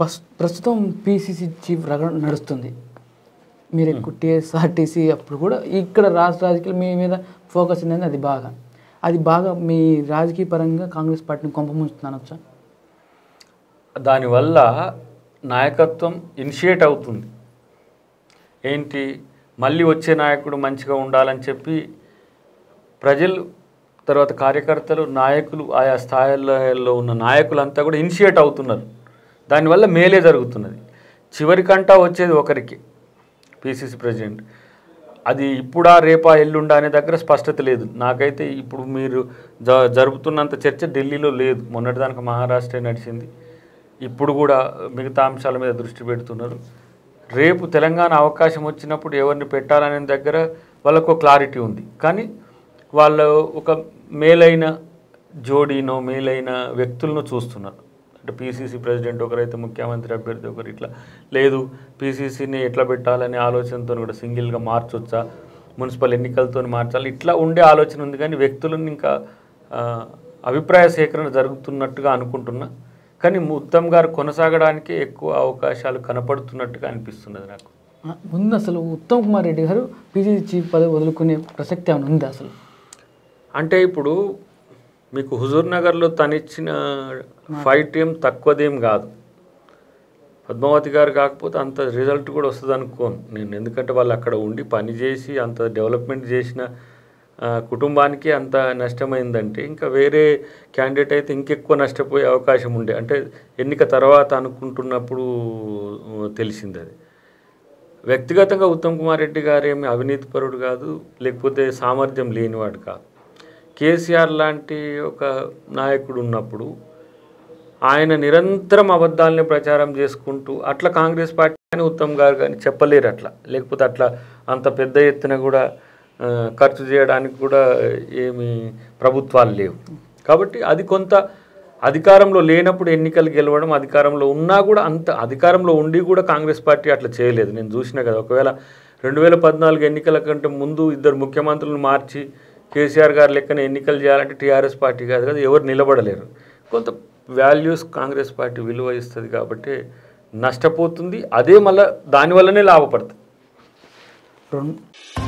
పస్- ప్రస్తుతం PCC chief రగ నడుస్తుంది మీరు ఎక్కువ టీఎస్ఆర్టీసీ అప్పుడు కూడా ఇక్కడ రాష్ట్ర రాజకీయాలు మీ మీద ఫోకస్ అనేది అది బాగా అది బాగా మీ రాజకీయ పరంగా కాంగ్రెస్ పార్టీని కొంపముంచుతుంది అనొచ్చా దానివల్ల నాయకత్వం ఇనిషియేట్ అవుతుంది ఏంటి మళ్ళీ వచ్చే నాయకుడు మంచిగా ఉండాలని చెప్పి ప్రజలు తర్వాత కార్యకర్తలు నాయకులు ఆయా స్థాయిల్లో ఉన్న నాయకులంతా కూడా ఇనిషియేట్ అవుతున్నారు దానివల్ల మేలే జరుగుతున్నది చివరికంటా వచ్చేది ఒకరికి పిసిసి ప్రెసిడెంట్ అది ఇప్పుడా రేపా ఎల్లుండా అనే దగ్గర స్పష్టత లేదు నాకైతే ఇప్పుడు మీరు జ జరుపుతున్నంత చర్చ ఢిల్లీలో లేదు మొన్నటిదానికి మహారాష్ట్ర నడిచింది ఇప్పుడు కూడా మిగతా అంశాల మీద దృష్టి పెడుతున్నారు రేపు తెలంగాణ అవకాశం వచ్చినప్పుడు ఎవరిని పెట్టాలనే దగ్గర వాళ్ళకు క్లారిటీ ఉంది కానీ వాళ్ళు ఒక మేలైన జోడీనో మేలైన వ్యక్తులను చూస్తున్నారు అంటే పీసీసీ ప్రెసిడెంట్ ఒకరైతే ముఖ్యమంత్రి అభ్యర్థి ఒకరు ఇట్లా లేదు పీసీసీని ఎట్లా పెట్టాలనే ఆలోచనతో కూడా సింగిల్గా మార్చొచ్చా మున్సిపల్ ఎన్నికలతో మార్చాలి ఇట్లా ఉండే ఆలోచన ఉంది కానీ వ్యక్తులను ఇంకా ఆ, అభిప్రాయ సేకరణ జరుగుతున్నట్టుగా అనుకుంటున్నా కానీ ఉత్తమ్ గారు కొనసాగడానికి ఎక్కువ అవకాశాలు కనపడుతున్నట్టుగా అనిపిస్తున్నది నాకు ఆ, ముందు అసలు ఉత్తమ్ కుమార్ రెడ్డి గారు పిసిసి చీఫ్ పదవి వదులుకునే ప్రసక్తి ఏమైనా ఉంది అసలు అంటే ఇప్పుడు మీకు హుజూర్ నగర్లో తనిచ్చిన ఫైట్ ఏం తక్కువదేం కాదు పద్మావతి గారు కాకపోతే అంత రిజల్ట్ కూడా వస్తుంది అనుకోను నేను ఎందుకంటే వాళ్ళు అక్కడ ఉండి పని చేసి అంత డెవలప్మెంట్ చేసిన ఆ, కుటుంబానికి అంత నష్టమైందంటే ఇంకా వేరే క్యాండిడేట్ అయితే ఇంకెక్కువ నష్టపోయే అవకాశం ఉండే అంటే ఎన్నిక తర్వాత అనుకుంటున్నప్పుడు ఆ, తెలిసింది అది వ్యక్తిగతంగా ఉత్తమ్ కుమార్ రెడ్డి గారు ఏమి అవినీతిపరుడు కాదు లేకపోతే సామర్థ్యం లేనివాడు కాదు కేసీఆర్ లాంటి ఒక నాయకుడు ఉన్నప్పుడు ఆయన నిరంతరం అబద్ధాలని ప్రచారం చేసుకుంటూ అట్లా కాంగ్రెస్ పార్టీ కానీ ఉత్తమ్ గారు కానీ చెప్పలేరు అట్లా లేకపోతే అట్లా అంత పెద్ద ఎత్తున కూడా ఆ, ఖర్చు చేయడానికి కూడా ఏమి ప్రభుత్వాలు లేవు కాబట్టి అది కొంత అధికారంలో లేనప్పుడు ఎన్నికలు గెలవడం అధికారంలో ఉన్నా కూడా అంత అధికారంలో ఉండి కూడా కాంగ్రెస్ పార్టీ అట్లా చేయలేదు నేను చూసినా కదా ఒకవేళ రెండు వేల పద్నాలుగు ఎన్నికల కంటే ముందు ఇద్దరు ముఖ్యమంత్రులను మార్చి కేసీఆర్ గారు లెక్కన ఎన్నికలు చేయాలంటే టీఆర్ఎస్ పార్టీ కాదు కదా ఎవరు నిలబడలేరు కొంత వాల్యూస్ కాంగ్రెస్ పార్టీ విలువ ఇస్తుంది కాబట్టి నష్టపోతుంది అదే మళ్ళీ దానివల్లనే లాభపడుతుంది రెండు